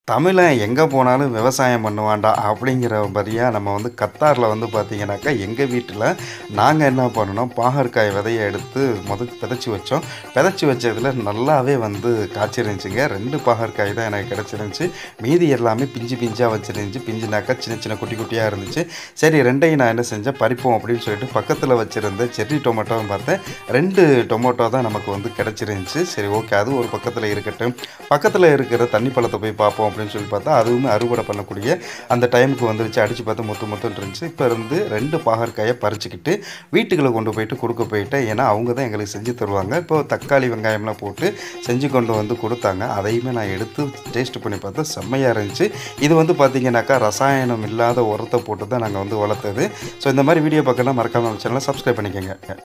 தமிழன் எங்கே போனாலும் விவசாயம் பண்ணுவான்டா அப்படிங்கிற மாதிரியாக நம்ம வந்து கத்தாரில் வந்து பார்த்தீங்கன்னாக்கா எங்கள் வீட்டில் நாங்கள் என்ன பண்ணோம் பாகற்காய் விதையை எடுத்து முத விதைச்சி வச்சோம் விதைச்சி வச்சதில் நல்லாவே வந்து காய்ச்சிருந்துச்சுங்க ரெண்டு பாகற்காய் தான் எனக்கு கிடச்சிருந்துச்சு மீதி எல்லாமே பிஞ்சு பிஞ்சாக வச்சிருந்துச்சு பிஞ்சுனாக்கா சின்ன சின்ன குட்டி குட்டியாக இருந்துச்சு சரி ரெண்டையும் நான் என்ன செஞ்சேன் பறிப்போம் அப்படின்னு சொல்லிட்டு பக்கத்தில் வச்சுருந்த செர்ரி டொமேட்டோவும் பார்த்தேன் ரெண்டு டொமேட்டோ தான் நமக்கு வந்து கிடச்சிருந்துச்சு சரி ஓகே அது ஒரு பக்கத்தில் இருக்கட்டும் பக்கத்தில் இருக்கிற தண்ணி பழத்தை போய் பார்ப்போம் அப்படின்னு சொல்லி பார்த்தா அதுவுமே அறுவடை பண்ணக்கூடிய அந்த டைமுக்கு வந்துருச்சு அடித்து பார்த்து மொத்த மொத்தம் இருந்துச்சு இப்போ இருந்து ரெண்டு பாகற்காயை பறிச்சுக்கிட்டு வீட்டுக்குள்ளே கொண்டு போயிட்டு கொடுக்க போயிட்டேன் ஏன்னா அவங்க தான் எங்களுக்கு செஞ்சு தருவாங்க இப்போ தக்காளி வெங்காயம்லாம் போட்டு செஞ்சு கொண்டு வந்து கொடுத்தாங்க அதையுமே நான் எடுத்து டேஸ்ட் பண்ணி பார்த்தா செம்மையாக இருந்துச்சு இது வந்து பார்த்தீங்கன்னாக்கா ரசாயனம் இல்லாத உரத்தை போட்டு தான் நாங்கள் வந்து வளர்த்தது ஸோ இந்த மாதிரி வீடியோ பார்க்கலாம் மறக்காமல் சேனலை சப்ஸ்கிரைப் பண்ணிக்கோங்க